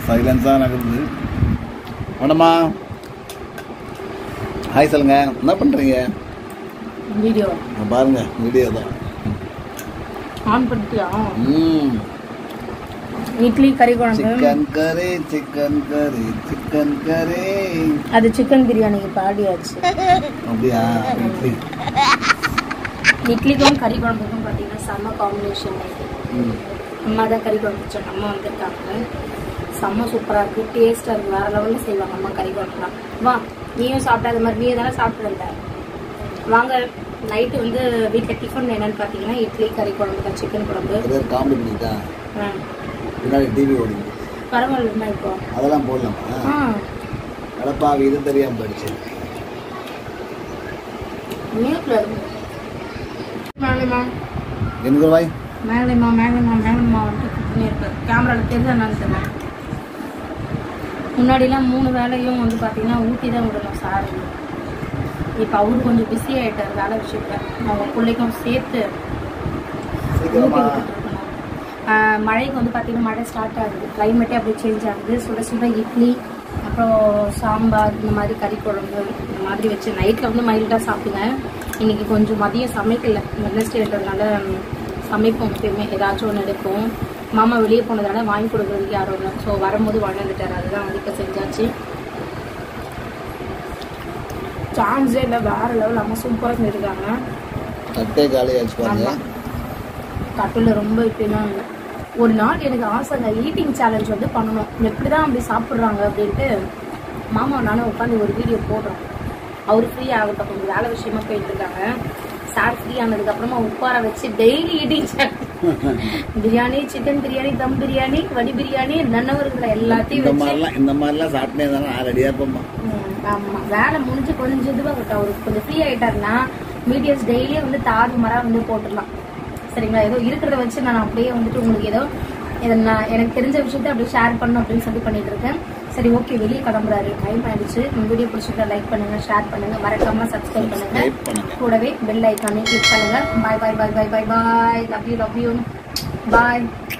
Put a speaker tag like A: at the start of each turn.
A: சைலன்ஸாக நடக்குது வேணாமா ஹாய் சொல்லுங்க என்ன பண்ணுறீங்க
B: வீடியோ
A: பாருங்க வீடியோ தான்
B: ஆன் பண்ணிட்டியா
A: ம்
B: இட்லி கறி குழம்பு
A: சிக்கன் கறி சிக்கன் கறி சிக்கன் கறி
B: அது சிக்கன் பிரியாணிக்கு பாடியாச்சு
A: அப்படியா இட்லி
B: இட்லிக்கும் கறி குழம்புக்கும் பார்த்தீங்கன்னா செம்ம காம்பினேஷன்
A: ம்
B: அம்மா தான் கறி குழம்பு வச்சாங்க அம்மா வந்திருக்காங்க செம்ம சூப்பராக இருக்குது டேஸ்ட்டாக இருக்குது வேறு லெவலில் செய்வாங்க அம்மா கறி குழம்புலாம் வா நீயும் சாப்பிடாத மாதிரி நீ தானே சாப்பிட்டு வந்த வாங்க நைட்டு வந்து வீட்டில் டிஃபன் என்னன்னு பார்த்தீங்கன்னா இட்லி கறி குழம்பு தான் சிக்கன் குழம்பு
A: ஒரே ஒரு காமெடி பண்ணிட்டா
B: ஆ
A: பின்னாடி டிவி ஓடிங்க
B: பரவாயில்லம்மா இப்போ
A: அதெல்லாம் போடலாமா
B: ஆ
A: அடப்பா இது தெரியாமல் போயிடுச்சு
B: மியூட்டில் இருக்கு மேலேம்மா
A: எனக்கு வாய்
B: மேலேம்மா மேலேம்மா மேலேம்மா வந்துட்டு குக்கிங் இருக்கு கேமராவில் தெரிஞ்சா என்னன்னு தெரியல முன்னாடிலாம் மூணு வேலையும் வந்து பார்த்தீங்கன்னா ஊட்டி தான் விடணும் சார் இப்போ அவரு கொஞ்சம் பிஸி ஆகிட்டார் வேலை விஷயத்துல அவங்க பிள்ளைக்கும் சேர்த்து ஊட்டி
A: சீக்கிரமா
B: விட்டுருக்கணும் ஆஹ் மழைக்கு வந்து பார்த்தீங்கன்னா மழை ஸ்டார்ட் ஆகுது கிளைமேட்டே அப்படியே சேஞ்ச் ஆகுது சுட சுட இட்லி அப்புறம் சாம்பார் இந்த மாதிரி கறி குழம்பு இந்த மாதிரி வச்சு நைட்டில் வந்து மைல்டாக சாப்பிடுவேன் இன்னைக்கு கொஞ்சம் மதியம் சமைக்கல வெனஸ்டேன்றதுனால சமைப்போம் எப்பயுமே ஏதாச்சும் ஒன்று எடுப்போம் மாமா வெளியே போனதுனால வாங்கி கொடுக்குறதுக்கு யாரும் இல்லை ஸோ வரும்போது வாங்கி வந்துட்டார் அதுதான் வந்து இப்போ செஞ்சாச்சு சான்ஸே இல்லை வேற லெவல் அம்மா சூப்பராக செஞ்சுருக்காங்க
A: தட்டே காலியாச்சு பாருங்க
B: ஆமா. கட்டில் ரொம்ப இப்படிலாம் இல்லை ஒரு நாள் எனக்கு ஆசைங்க ஈட்டிங் சேலஞ்ச் வந்து பண்ணணும் எப்படி தான் அப்படி சாப்பிட்றாங்க அப்படின்ட்டு மாமா நானும் உட்காந்து ஒரு வீடியோ போடுறோம் அவர் ஃப்ரீ ஆகட்டும் கொஞ்சம் வேலை விஷயமா போயிட்டு இருக்காங்க சார் ஃப்ரீ ஆனதுக்கப்புறமா உட்கார வச்சு daily eating biryani chicken biryani dum biryani வடி பிரியாணி நன்னவர்களை எல்லாத்தையும்
A: இந்த
B: வச்சு
A: மாதிரிலாம் இந்த மாதிரிலாம் சாப்பிட்டே தானே நான் ரெடியாக இருப்பேம்மா
B: ம், ஆமா வேலை முடிஞ்சு கொஞ்சம் இதுவாக இருக்கட்டும் அவருக்கு கொஞ்சம் ஃப்ரீ ஆயிட்டாருன்னா மீடியம்ஸ் டெய்லியே வந்து தாறு மரா வந்து போட்டுடலாம் சரிங்களா ஏதோ இருக்கிறத வச்சு நான் அப்படியே வந்துட்டு உங்களுக்கு ஏதோ இதை நான் எனக்கு தெரிஞ்ச விஷயத்த அப்படியே ஷேர் பண்ணணும் அப்படின்னு சொல்லி பண்ணிட்டு இருக்கேன் சரி ஓகே வெளியே கிளம்புறாரு டைம் ஆயிடுச்சு இந்த வீடியோ பிடிச்சிருந்தா லைக் பண்ணுங்க ஷேர் பண்ணுங்க மறக்காம சப்ஸ்கிரைப் பண்ணுங்க
A: Subscribe பண்ணுங்க
B: கூடவே பெல் ஐக்கானே கிளிக் பண்ணுங்க bye bye bye bye bye bye love you love you bye